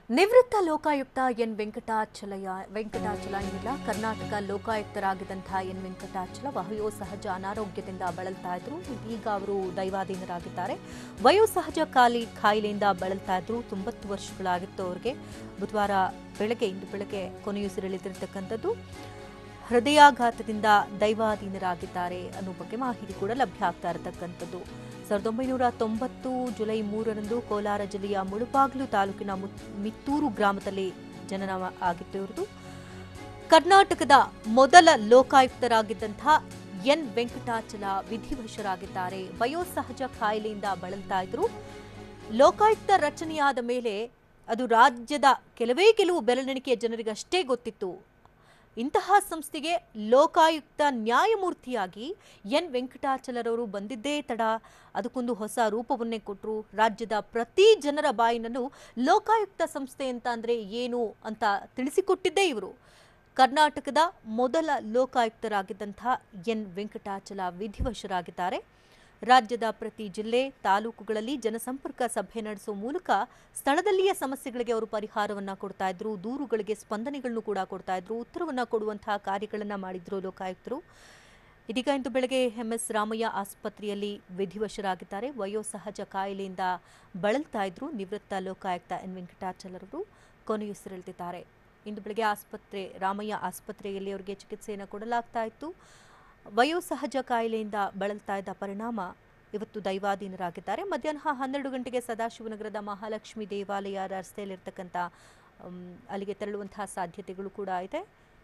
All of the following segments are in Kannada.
ನಿವೃತ್ತ ಲೋಕಾಯುಕ್ತ ಎನ್ ವೆಂಕಟಾಚಲಯ ವೆಂಕಟಾಚಲಯ್ಯನಿಲ್ಲ ಕರ್ನಾಟಕ ಲೋಕಾಯುಕ್ತರಾಗಿದ್ದಂತಹ ಎನ್ ವೆಂಕಟಾಚಲ ವಯೋಸಹಜ ಅನಾರೋಗ್ಯದಿಂದ ಬಳಲ್ತಾ ಇದ್ರು ಈಗ ಅವರು ದೈವಾಧೀನರಾಗಿದ್ದಾರೆ ವಯೋಸಹಜ ಖಾಲಿ ಕಾಯಿಲೆಯಿಂದ ಬಳಲ್ತಾ ಇದ್ರು ತೊಂಬತ್ತು ವರ್ಷಗಳಾಗಿತ್ತು ಅವರಿಗೆ ಬುಧವಾರ ಬೆಳಗ್ಗೆ ಇಂದು ಬೆಳಗ್ಗೆ ಕೊನೆಯುಸಿರೆಳೆದಿರ್ತಕ್ಕಂಥದ್ದು ಹೃದಯಾಘಾತದಿಂದ ದೈವಾಧೀನರಾಗಿದ್ದಾರೆ ಅನ್ನೋ ಬಗ್ಗೆ ಮಾಹಿತಿ ಕೂಡ ಲಭ್ಯ ಆಗ್ತಾ ಇರತಕ್ಕಂಥದ್ದು ಸಾವಿರದ ಒಂಬೈನೂರ ತೊಂಬತ್ತು ಜುಲೈ ಮೂರರಂದು ಕೋಲಾರ ಜಿಲ್ಲೆಯ ಮುಳುಬಾಗಿಲು ತಾಲೂಕಿನ ಮುತ್- ಮಿತ್ತೂರು ಗ್ರಾಮದಲ್ಲಿ ಜನನ ಆಗಿತ್ತು ಇವ್ರದ್ದು ಕರ್ನಾಟಕದ ಮೊದಲ ಲೋಕಾಯುಕ್ತರಾಗಿದ್ದಂತಹ ಎನ್ ವೆಂಕಟಾಚಲ ವಿಧಿವಶರಾಗಿದ್ದಾರೆ ವಯೋಸಹಜ ಕಾಯಿಲೆಯಿಂದ ಬಳಲ್ತಾ ಇದ್ರು ಲೋಕಾಯುಕ್ತ ರಚನೆಯಾದ ಮೇಲೆ ಅದು ರಾಜ್ಯದ ಕೆಲವೇ ಕೆಲವು ಬೆರಳೆಣಿಕೆಯ ಜನರಿಗಷ್ಟೇ ಗೊತ್ತಿತ್ತು ಇಂತಹ ಸಂಸ್ಥೆಗೆ ಲೋಕಾಯುಕ್ತ ನ್ಯಾಯಮೂರ್ತಿಯಾಗಿ ಎನ್ ವೆಂಕಟಾಚಲರವರು ಬಂದಿದ್ದೇ ತಡ ಅದಕ್ಕೊಂದು ಹೊಸ ರೂಪವನ್ನೇ ಕೊಟ್ಟರು ರಾಜ್ಯದ ಪ್ರತಿ ಜನರ ಬಾಯಿನಲ್ಲೂ ಲೋಕಾಯುಕ್ತ ಸಂಸ್ಥೆ ಅಂತ ಅಂದರೆ ಏನು ಅಂತ ತಿಳಿಸಿಕೊಟ್ಟಿದ್ದೇ ಇವರು ಕರ್ನಾಟಕದ ಮೊದಲ ಲೋಕಾಯುಕ್ತರಾಗಿದ್ದಂತಹ ಎನ್ ವೆಂಕಟಾಚಲ ವಿಧಿವಶರಾಗಿದ್ದಾರೆ ರಾಜ್ಯದ ಪ್ರತಿ ಜಿಲ್ಲೆ ತಾಲೂಕುಗಳಲ್ಲಿ ಜನಸಂಪರ್ಕ ಸಭೆ ನಡೆಸುವ ಮೂಲಕ ಸ್ಥಳದಲ್ಲಿಯ ಸಮಸ್ಯೆಗಳಿಗೆ ಅವರು ಪರಿಹಾರವನ್ನ ಕೊಡ್ತಾ ಇದ್ರು ದೂರುಗಳಿಗೆ ಸ್ಪಂದನೆಗಳನ್ನು ಕೂಡ ಕೊಡ್ತಾ ಇದ್ರು ಉತ್ತರವನ್ನ ಕೊಡುವಂತಹ ಕಾರ್ಯಗಳನ್ನ ಮಾಡಿದ್ರು ಲೋಕಾಯುಕ್ತರು ಇದೀಗ ಇಂದು ಬೆಳಗ್ಗೆ ಎಂಎಸ್ ರಾಮಯ್ಯ ಆಸ್ಪತ್ರೆಯಲ್ಲಿ ವಿಧಿವಶರಾಗಿದ್ದಾರೆ ವಯೋಸಹಜ ಕಾಯಿಲೆಯಿಂದ ಬಳಲ್ತಾ ಇದ್ರು ನಿವೃತ್ತ ಲೋಕಾಯುಕ್ತ ಎನ್ ವೆಂಕಟಾಚಲರವರು ಕೊನೆಯುಸಿರೆಳೆದಿದ್ದಾರೆ ಇಂದು ಬೆಳಗ್ಗೆ ಆಸ್ಪತ್ರೆ ರಾಮಯ್ಯ ಆಸ್ಪತ್ರೆಯಲ್ಲಿ ಅವರಿಗೆ ಚಿಕಿತ್ಸೆಯನ್ನು ಕೊಡಲಾಗ್ತಾ ಇತ್ತು ವಯೋಸಹಜ ಕಾಯಿಲೆಯಿಂದ ಬಳಲ್ತಾ ಇದ್ದ ಪರಿಣಾಮ ಇವತ್ತು ದೈವಾಧೀನರಾಗಿದ್ದಾರೆ ಮಧ್ಯಾಹ್ನ ಹನ್ನೆರಡು ಗಂಟೆಗೆ ಸದಾಶಿವನಗರದ ಮಹಾಲಕ್ಷ್ಮಿ ದೇವಾಲಯ ರಸ್ತೆಯಲ್ಲಿರ್ತಕ್ಕಂಥ ಮ್, ಅಲ್ಲಿಗೆ ತೆರಳುವಂತಹ ಸಾಧ್ಯತೆಗಳು ಕೂಡ ಇದೆ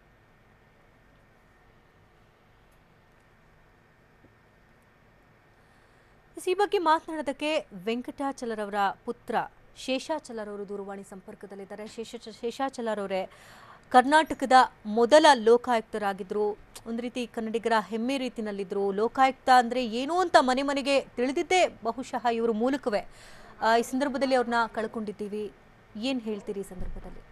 ಈ ಬಗ್ಗೆ ಮಾತನಾಡೋದಕ್ಕೆ ವೆಂಕಟಾಚಲರವರ ಪುತ್ರ ಶೇಷಾಚಲರವರು ದೂರವಾಣಿ ಸಂಪರ್ಕದಲ್ಲಿದ್ದಾರೆ ಶೇಷ ಶೇಷಾಚಲರವರೇ ಕರ್ನಾಟಕದ ಮೊದಲ ಲೋಕಾಯುಕ್ತರಾಗಿದ್ರು ಒಂದು ರೀತಿ ಕನ್ನಡಿಗರ ಹೆಮ್ಮೆ ರೀತಿನಲ್ಲಿದ್ರು ಲೋಕಾಯುಕ್ತ ಅಂದ್ರೆ ಏನು ಅಂತ ಮನೆ ಮನೆಗೆ ತಿಳಿದಿದ್ದೇ ಬಹುಶಃ ಇವರು ಮೂಲಕವೇ ಆ, ಈ ಸಂದರ್ಭದಲ್ಲಿ ಅವ್ರನ್ನ ಕಳ್ಕೊಂಡಿದ್ದೀವಿ ಏನ್ ಹೇಳ್ತೀರಿ ಈ ಸಂದರ್ಭದಲ್ಲಿ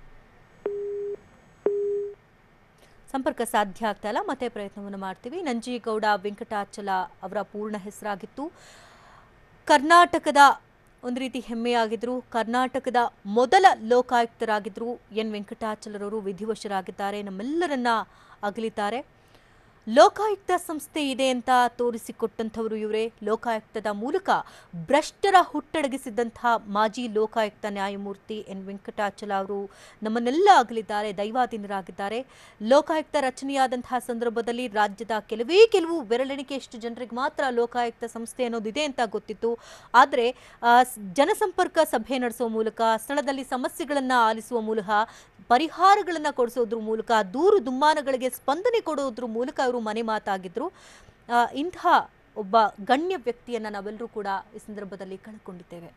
ಸಂಪರ್ಕ ಸಾಧ್ಯ ಆಗ್ತಾ ಇಲ್ಲ ಮತ್ತೆ ಪ್ರಯತ್ನವನ್ನು ಮಾಡ್ತೀವಿ ನಂಜೇಗೌಡ ವೆಂಕಟಾಚಲ ಅವರ ಪೂರ್ಣ ಹೆಸರಾಗಿತ್ತು ಕರ್ನಾಟಕದ ಒಂದು ರೀತಿ ಹೆಮ್ಮೆಯಾಗಿದ್ರು ಕರ್ನಾಟಕದ ಮೊದಲ ಲೋಕಾಯುಕ್ತರಾಗಿದ್ರು ಎನ್ ವೆಂಕಟಾಚಲರವರು ವಿಧಿವಶರಾಗಿದ್ದಾರೆ ನಮ್ಮೆಲ್ಲರನ್ನ ಅಗಲಿದ್ದಾರೆ ಲೋಕಾಯುಕ್ತ ಸಂಸ್ಥೆ ಇದೆ ಅಂತ ತೋರಿಸಿಕೊಟ್ಟಂಥವರು ಇವರೇ ಲೋಕಾಯುಕ್ತದ ಮೂಲಕ ಭ್ರಷ್ಟರ ಹುಟ್ಟಡಗಿಸಿದಂತಹ ಮಾಜಿ ಲೋಕಾಯುಕ್ತ ನ್ಯಾಯಮೂರ್ತಿ ಎನ್ ವೆಂಕಟಾಚಲ ಅವರು ನಮ್ಮನ್ನೆಲ್ಲ ಅಗಲಿದ್ದಾರೆ ದೈವಾಧೀನರಾಗಿದ್ದಾರೆ ಲೋಕಾಯುಕ್ತ ರಚನೆಯಾದಂತಹ ಸಂದರ್ಭದಲ್ಲಿ ರಾಜ್ಯದ ಕೆಲವೇ ಕೆಲವು ಬೆರಳೆಣಿಕೆಯಷ್ಟು ಜನರಿಗೆ ಮಾತ್ರ ಲೋಕಾಯುಕ್ತ ಸಂಸ್ಥೆ ಅನ್ನೋದಿದೆ ಅಂತ ಗೊತ್ತಿತ್ತು ಆದರೆ ಆ, ಸ್- ಜನಸಂಪರ್ಕ ಸಭೆ ನಡೆಸುವ ಮೂಲಕ ಸ್ಥಳದಲ್ಲಿ ಸಮಸ್ಯೆಗಳನ್ನು ಆಲಿಸುವ ಮೂಲಕ ಪರಿಹಾರಗಳನ್ನು ಕೊಡಿಸೋದ್ರ ಮೂಲಕ ದೂರು ದುಮ್ಮಾನಗಳಿಗೆ ಸ್ಪಂದನೆ ಕೊಡೋದ್ರ ಮೂಲಕ ಅವರು ಮನೆ ಮಾತಾಗಿದ್ರು ಆ, ಇಂತಹ ಒಬ್ಬ ಗಣ್ಯ ವ್ಯಕ್ತಿಯನ್ನ ನಾವೆಲ್ಲರೂ ಕೂಡ ಈ ಸಂದರ್ಭದಲ್ಲಿ ಕಳ್ಕೊಂಡಿದ್ದೇವೆ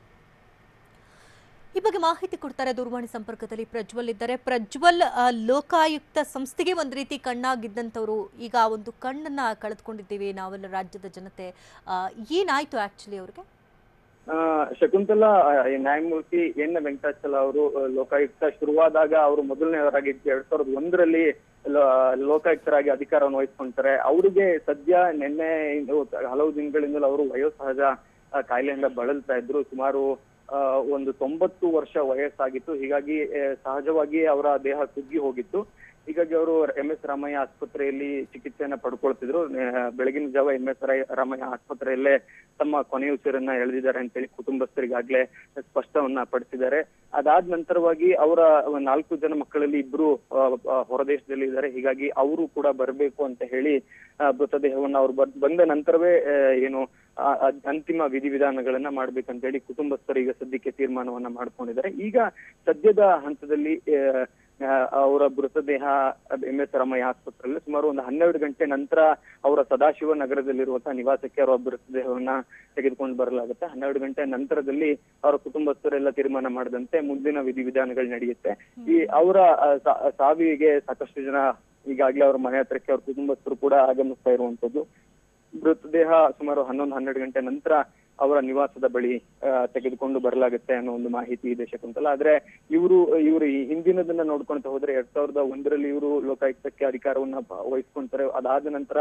ಈ ಬಗ್ಗೆ ಮಾಹಿತಿ ಕೊಡ್ತಾರೆ ದೂರವಾಣಿ ಸಂಪರ್ಕದಲ್ಲಿ ಪ್ರಜ್ವಲ್ ಇದ್ದಾರೆ ಪ್ರಜ್ವಲ್ ಆ, ಲೋಕಾಯುಕ್ತ ಸಂಸ್ಥೆಗೆ ಒಂದು ರೀತಿ ಕಣ್ಣಾಗಿದ್ದಂಥವ್ರು ಈಗ ಆ ಒಂದು ಕಣ್ಣನ್ನ ಕಳೆದುಕೊಂಡಿದ್ದೀವಿ ನಾವೆಲ್ಲ ರಾಜ್ಯದ ಜನತೆ ಆ, ಏನಾಯ್ತು ಆಕ್ಚುಲಿ ಅವ್ರಿಗೆ ಆ, ಶಕುಂತಲಾ ಆ, ಈ ನ್ಯಾಯಮೂರ್ತಿ ಎನ್ ವೆಂಕಟಾಚಲ ಅವರು ಆ, ಲೋಕಾಯುಕ್ತ ಶುರುವಾದಾಗ ಅವರು ಮೊದಲನೇವರಾಗಿ ಎರಡ್ ಸಾವಿರದ ಒಂದರಲ್ಲಿ ಲೋ- ಲೋಕಾಯುಕ್ತರಾಗಿ ಅಧಿಕಾರವನ್ನು ವಹಿಸ್ಕೊಂತಾರೆ ಅವರಿಗೆ ಸದ್ಯ ನಿನ್ನೆ ಇಂದು ಹಲವು ದಿನಗಳಿಂದಲೂ ಅವರು ವಯೋಸಹಜ ಆ, ಕಾಯಿಲೆಯಿಂದ ಬಳಲ್ತಾ ಇದ್ರು ಸುಮಾರು ಆ, ಒಂದು ತೊಂಬತ್ತು ವರ್ಷ ವಯಸ್ಸಾಗಿತ್ತು ಹೀಗಾಗಿ ಆ, ಸಹಜವಾಗಿ ಅವರ ದೇಹ ಕುಗ್ಗಿ ಹೋಗಿತ್ತು ಹೀಗಾಗಿ ಅವರು ಎಂ ಎಸ್ ರಾಮಯ್ಯ ಆಸ್ಪತ್ರೆಯಲ್ಲಿ ಚಿಕಿತ್ಸೆಯನ್ನ ಪಡ್ಕೊಳ್ತಿದ್ರು ಆ, ಬೆಳಗಿನ ಜಾವ ಎಂ ಎಸ್ ರಾಮಯ್ಯ ಆಸ್ಪತ್ರೆಯಲ್ಲೇ ತಮ್ಮ ಕೊನೆಯುಸಿರನ್ನ ಎಳೆದಿದ್ದಾರೆ ಅಂತೇಳಿ ಕುಟುಂಬಸ್ಥರಿಗಾಗ್ಲೇ ಸ್ಪಷ್ಟವನ್ನ ಪಡಿಸಿದ್ದಾರೆ ಅದಾದ ನಂತರವಾಗಿ ಅವರ ನಾಲ್ಕು ಜನ ಮಕ್ಕಳಲ್ಲಿ ಇಬ್ರು ಆ, ಆ, ಹೊರದೇಶದಲ್ಲಿ ಇದ್ದಾರೆ ಹೀಗಾಗಿ ಅವರು ಕೂಡ ಬರಬೇಕು ಅಂತ ಹೇಳಿ ಆ, ಮೃತದೇಹವನ್ನ ಅವ್ರು ಬರ್- ಬಂದ ನಂತರವೇ ಆ, ಏನು ಆ, ಅದ್- ಅಂತಿಮ ವಿಧಿವಿಧಾನಗಳನ್ನ ಮಾಡ್ಬೇಕಂತೇಳಿ ಕುಟುಂಬಸ್ಥರು ಈಗ ಸದ್ಯಕ್ಕೆ ತೀರ್ಮಾನವನ್ನ ಮಾಡ್ಕೊಂಡಿದ್ದಾರೆ ಈಗ ಸದ್ಯದ ಹಂತದಲ್ಲಿ ಆ, ಆ, ಅವರ ಮೃತದೇಹ ಎಂ ಎಸ್ ರಾಮಯ್ಯ ಆಸ್ಪತ್ರೆಯಲ್ಲಿ ಸುಮಾರು ಒಂದು ಹನ್ನೆರಡು ಗಂಟೆ ನಂತರ ಅವರ ಸದಾಶಿವ ನಗರದಲ್ಲಿರುವಂತಹ ನಿವಾಸಕ್ಕೆ ಅವರ ಮೃತದೇಹವನ್ನ ತೆಗೆದುಕೊಂಡು ಬರಲಾಗುತ್ತೆ ಹನ್ನೆರಡು ಗಂಟೆ ನಂತರದಲ್ಲಿ ಅವರ ಕುಟುಂಬಸ್ಥರೆಲ್ಲ ತೀರ್ಮಾನ ಮಾಡದಂತೆ ಮುಂದಿನ ವಿಧಿವಿಧಾನಗಳು ನಡೆಯುತ್ತೆ ಈ ಅವರ ಆ, ಸಾ- ಸಾವಿಗೆ ಸಾಕಷ್ಟು ಜನ ಈಗಾಗಲೇ ಅವ್ರ ಮನೆ ಹತ್ರಕ್ಕೆ ಅವ್ರ ಕುಟುಂಬಸ್ಥರು ಕೂಡ ಆಗಮಿಸ್ತಾ ಇರುವಂತದ್ದು ಮೃತದೇಹ ಸುಮಾರು ಹನ್ನೊಂದು ಹನ್ನೆರಡು ಗಂಟೆ ನಂತರ ಅವರ ನಿವಾಸದ ಬಳಿ ಆ, ತೆಗೆದುಕೊಂಡು ಬರಲಾಗುತ್ತೆ ಅನ್ನೋ ಒಂದು ಮಾಹಿತಿ ಇದೆ ಶಕುಂತಲ ಆದ್ರೆ ಇವರು ಇವರು ಈ ಹಿಂದಿನದನ್ನ ನೋಡ್ಕೊಂತ ಹೋದ್ರೆ ಎರಡ್ ಸಾವಿರದ ಒಂದರಲ್ಲಿ ಇವರು ಲೋಕಾಯುಕ್ತಕ್ಕೆ ಅಧಿಕಾರವನ್ನ ಬ- ವಹಿಸ್ಕೊಂತಾರೆ ಅದಾದ ನಂತರ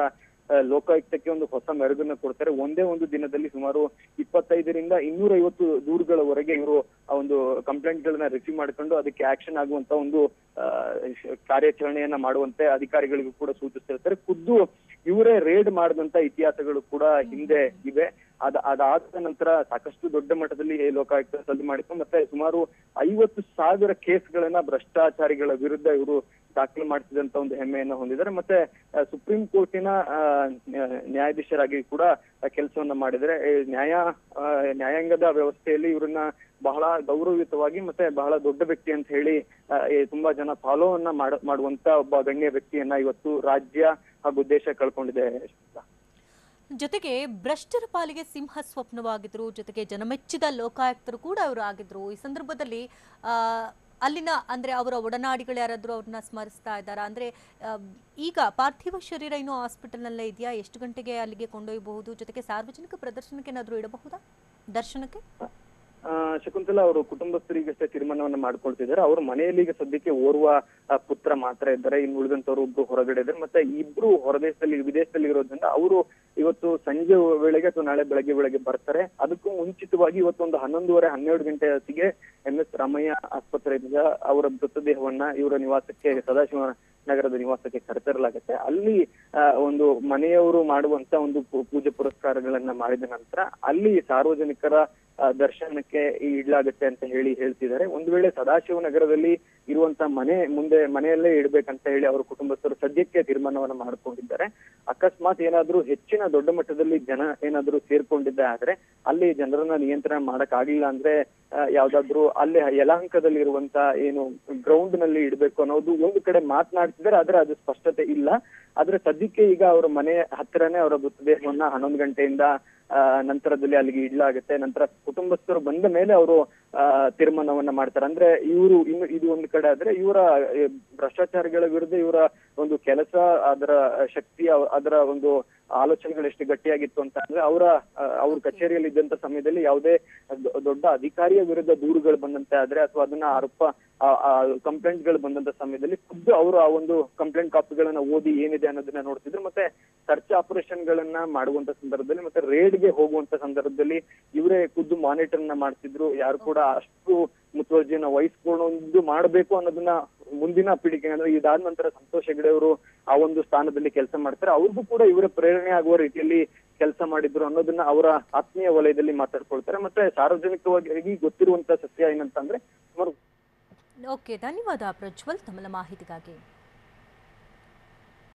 ಆ, ಲೋಕಾಯುಕ್ತಕ್ಕೆ ಒಂದು ಹೊಸ ಮೆರುಗನ್ನ ಕೊಡ್ತಾರೆ ಒಂದೇ ಒಂದು ದಿನದಲ್ಲಿ ಸುಮಾರು ಇಪ್ಪತ್ತೈದರಿಂದ ಇನ್ನೂರೈವತ್ತು ದೂರುಗಳವರೆಗೆ ಇವರು ಆ ಒಂದು ಕಂಪ್ಲೇಂಟ್ ಗಳನ್ನ ರಿಸೀವ್ ಮಾಡ್ಕೊಂಡು ಅದಕ್ಕೆ ಆಕ್ಷನ್ ಆಗುವಂತ ಒಂದು ಆ, ಶ- ಕಾರ್ಯಾಚರಣೆಯನ್ನ ಮಾಡುವಂತೆ ಅಧಿಕಾರಿಗಳಿಗೂ ಕೂಡ ಸೂಚಿಸ್ತಿರ್ತಾರೆ ಖುದ್ದು ಇವರೇ ರೇಡ್ ಮಾಡಿದಂತ ಇತಿಹಾಸಗಳು ಕೂಡ ಹಿಂದೆ ಇವೆ ಅದ ಅದಾದ ನಂತರ ಸಾಕಷ್ಟು ದೊಡ್ಡ ಮಟ್ಟದಲ್ಲಿ ಈ ಲೋಕಾಯುಕ್ತ ಸದ್ದು ಮಾಡಿತ್ತು ಮತ್ತೆ ಸುಮಾರು ಐವತ್ತು ಸಾವಿರ ಕೇಸ್ಗಳನ್ನ ಭ್ರಷ್ಟಾಚಾರಿಗಳ ವಿರುದ್ಧ ಇವರು ದಾಖಲು ಮಾಡ್ತಿದ್ದಂತ ಒಂದು ಹೆಮ್ಮೆಯನ್ನ ಹೊಂದಿದ್ದಾರೆ ಮತ್ತೆ ಆ, ಸುಪ್ರೀಂ ಕೋರ್ಟಿನ ಆ, ನ್ಯಾ- ನ್ಯಾಯಾಧೀಶರಾಗಿ ಕೂಡ ಕೆಲಸವನ್ನ ಮಾಡಿದರೆ ಈ ನ್ಯಾಯ ಆ, ನ್ಯಾಯಾಂಗದ ವ್ಯವಸ್ಥೆಯಲ್ಲಿ ಇವ್ರನ್ನ ಬಹಳ ಗೌರವಯುತವಾಗಿ ಮತ್ತೆ ಬಹಳ ದೊಡ್ಡ ವ್ಯಕ್ತಿ ಅಂತ ಹೇಳಿ ಆ, ಈ ತುಂಬಾ ಜನ ಫಾಲೋವನ್ನ ಮಾಡ ಮಾಡುವಂತ ಒಬ್ಬ ಗಣ್ಯ ವ್ಯಕ್ತಿಯನ್ನ ಇವತ್ತು ರಾಜ್ಯ ಹಾಗೂ ದೇಶ ಕಳ್ಕೊಂಡಿದೆ ಶ್ವೇತಾ. ಜೊತೆಗೆ ಭ್ರಷ್ಟರ ಪಾಲಿಗೆ ಸಿಂಹ ಸ್ವಪ್ನವಾಗಿದ್ರು ಜೊತೆಗೆ ಜನಮೆಚ್ಚಿದ ಲೋಕಾಯುಕ್ತರು ಕೂಡ ಅವರು ಆಗಿದ್ರು ಈ ಸಂದರ್ಭದಲ್ಲಿ ಆ, ಅಲ್ಲಿನ ಅಂದ್ರೆ ಅವರ ಒಡನಾಡಿಗಳು ಯಾರಾದ್ರೂ ಅವ್ರನ್ನ ಸ್ಮರಿಸ್ತಾ ಇದ್ದಾರಾ ಅಂದ್ರೆ ಆ, ಈಗ ಪಾರ್ಥಿವ ಶರೀರ ಇನ್ನೂ ಹಾಸ್ಪಿಟಲ್ನಲ್ಲೇ ಇದೆಯಾ ಎಷ್ಟು ಗಂಟೆಗೆ ಅಲ್ಲಿಗೆ ಕೊಂಡೊಯ್ಯಬಹುದು ಜೊತೆಗೆ ಸಾರ್ವಜನಿಕ ಪ್ರದರ್ಶನಕ್ಕೆ ಏನಾದರೂ ಇಡಬಹುದಾ ದರ್ಶನಕ್ಕೆ ಆ, ಶಕುಂತಲಾ ಅವರು ಕುಟುಂಬಸ್ಥರಿಗಷ್ಟೇ ತೀರ್ಮಾನವನ್ನ ಮಾಡ್ಕೊಳ್ತಿದ್ದಾರೆ ಅವ್ರ ಮನೆಯಲ್ಲಿ ಈಗ ಸದ್ಯಕ್ಕೆ ಓರ್ವ ಆ, ಪುತ್ರ ಮಾತ್ರ ಇದ್ದಾರೆ ಇನ್ನು ಉಳಿದಂತವ್ರು ಒಬ್ರು ಹೊರಗಡೆ ಇದ್ದಾರೆ ಮತ್ತೆ ಇಬ್ರು ಹೊರದೇಶದಲ್ಲಿ ವಿದೇಶದಲ್ಲಿ ಇರೋದ್ರಿಂದ ಅವರು ಇವತ್ತು ಸಂಜೆ ವೇಳೆಗೆ ಅಥವಾ ನಾಳೆ ಬೆಳಗ್ಗೆ ವೇಳೆಗೆ ಬರ್ತಾರೆ ಅದಕ್ಕೂ ಮುಂಚಿತವಾಗಿ ಇವತ್ತೊಂದು ಹನ್ನೊಂದುವರೆ ಹನ್ನೆರಡು ಗಂಟೆ ಹೊತ್ತಿಗೆ ಎಂ ಎಸ್ ರಾಮಯ್ಯ ಆಸ್ಪತ್ರೆಯಿಂದ ಅವರ ಮೃತದೇಹವನ್ನ ಇವರ ನಿವಾಸಕ್ಕೆ ಸದಾಶಿವ ನಗರದ ನಿವಾಸಕ್ಕೆ ಕರೆತರಲಾಗುತ್ತೆ ಅಲ್ಲಿ ಆ, ಒಂದು ಮನೆಯವರು ಮಾಡುವಂತ ಒಂದು ಪೂ- ಪೂಜೆ ಪುರಸ್ಕಾರಗಳನ್ನ ಮಾಡಿದ ನಂತರ ಅಲ್ಲಿ ಸಾರ್ವಜನಿಕರ ಆ, ದರ್ಶನಕ್ಕೆ ಇಡ್ಲಾಗುತ್ತೆ ಅಂತ ಹೇಳಿ ಹೇಳ್ತಿದ್ದಾರೆ ಒಂದು ವೇಳೆ ಸದಾಶಿವ ನಗರದಲ್ಲಿ ಇರುವಂತ ಮನೆ ಮುಂದೆ ಮನೆಯಲ್ಲೇ ಇಡ್ಬೇಕಂತ ಹೇಳಿ ಅವರ ಕುಟುಂಬಸ್ಥರು ಸದ್ಯಕ್ಕೆ ತೀರ್ಮಾನವನ್ನ ಮಾಡ್ಕೊಂಡಿದ್ದಾರೆ ಅಕಸ್ಮಾತ್ ಏನಾದ್ರೂ ಹೆಚ್ಚಿನ ದೊಡ್ಡ ಮಟ್ಟದಲ್ಲಿ ಜನ ಏನಾದ್ರೂ ಸೇರ್ಕೊಂಡಿದ್ದೆ ಆದ್ರೆ ಅಲ್ಲಿ ಜನರನ್ನ ನಿಯಂತ್ರಣ ಮಾಡಕ್ ಆಗಿಲ್ಲ ಅಂದ್ರೆ ಆ, ಯಾವ್ದಾದ್ರು ಅಲ್ಲಿ ಯಲಹಂಕದಲ್ಲಿ ಇರುವಂತ ಏನು ಗ್ರೌಂಡ್ ನಲ್ಲಿ ಇಡ್ಬೇಕು ಅನ್ನೋದು ಒಂದು ಕಡೆ ಮಾತನಾಡ್ತಿದ್ದಾರೆ ಆದ್ರೆ ಅದು ಸ್ಪಷ್ಟತೆ ಇಲ್ಲ ಆದ್ರೆ ಸದ್ಯಕ್ಕೆ ಈಗ ಅವರ ಮನೆ ಹತ್ತಿರನೇ ಅವರ ಮೃತದೇಹವನ್ನ ಹನ್ನೊಂದು ಗಂಟೆಯಿಂದ ಆ, ನಂತರದಲ್ಲಿ ಅಲ್ಲಿಗೆ ಇಡ್ಲಾಗುತ್ತೆ ನಂತರ ಕುಟುಂಬಸ್ಥರು ಬಂದ ಮೇಲೆ ಅವರು ತೀರ್ಮಾನವನ್ನ ಮಾಡ್ತಾರೆ ಅಂದ್ರೆ ಇವರು ಇನ್ನು ಇದು ಒಂದು ಕಡೆ ಆದ್ರೆ ಇವರ ಆ, ಭ್ರಷ್ಟಾಚಾರಗಳ ವಿರುದ್ಧ ಇವರ ಒಂದು ಕೆಲಸ ಅದರ ಶಕ್ತಿ ಅವ- ಅದರ ಒಂದು ಆಲೋಚನೆಗಳು ಎಷ್ಟು ಗಟ್ಟಿಯಾಗಿತ್ತು ಅಂತ ಅಂದ್ರೆ ಅವರ ಅವ್ರ ಕಚೇರಿಯಲ್ಲಿ ಇದ್ದಂತ ಸಮಯದಲ್ಲಿ ಯಾವುದೇ ದೊ- ದೊಡ್ಡ ಅಧಿಕಾರಿಯ ವಿರುದ್ಧ ದೂರುಗಳು ಬಂದಂತೆ ಆದ್ರೆ ಅಥವಾ ಅದನ್ನ ಆರೋಪ ಕಂಪ್ಲೇಂಟ್ ಗಳು ಬಂದಂತ ಸಮಯದಲ್ಲಿ ಖುದ್ದು ಅವರು ಆ ಒಂದು ಕಂಪ್ಲೇಂಟ್ ಕಾಪಿಗಳನ್ನ ಓದಿ ಏನಿದೆ ಅನ್ನೋದನ್ನ ನೋಡ್ತಿದ್ರು ಮತ್ತೆ ಸರ್ಚ್ ಆಪರೇಷನ್ ಗಳನ್ನ ಮಾಡುವಂತ ಸಂದರ್ಭದಲ್ಲಿ ಮತ್ತೆ ರೇಡ್ ಗೆ ಹೋಗುವಂತ ಸಂದರ್ಭದಲ್ಲಿ ಇವರೇ ಖುದ್ದು ಮಾನಿಟರ್ ನ ಮಾಡ್ತಿದ್ರು ಯಾರು ಕೂಡ ಅಷ್ಟು ಮುತುವರ್ಜಿಯನ್ನ ವಹಿಸ್ಕೊಂಡು ಮಾಡ್ಬೇಕು ಅನ್ನೋದನ್ನ ಮುಂದಿನ ಪೀಳಿಗೆ ಅಂದ್ರೆ ಇದಾದ ನಂತರ ಸಂತೋಷ್ ಹೆಗಡೆ ಅವರು ಆ ಒಂದು ಸ್ಥಾನದಲ್ಲಿ ಕೆಲಸ ಮಾಡ್ತಾರೆ ಅವ್ರಿಗೂ ಕೂಡ ಇವರ ಪ್ರೇರಣೆ ಆಗುವ ರೀತಿಯಲ್ಲಿ ಕೆಲಸ ಮಾಡಿದ್ರು ಅನ್ನೋದನ್ನ ಅವರ ಆತ್ಮೀಯ ವಲಯದಲ್ಲಿ ಮಾತಾಡ್ಕೊಳ್ತಾರೆ ಮತ್ತೆ ಸಾರ್ವಜನಿಕವಾಗಿ ಗೊತ್ತಿರುವಂತ ಸತ್ಯ ಏನಂತಂದ್ರೆ ಸುಮಾರು ಓಕೆ ಧನ್ಯವಾದ ಪ್ರಜ್ವಲ್ ತಮ್ಮ ಮಾಹಿತಿಗಾಗಿ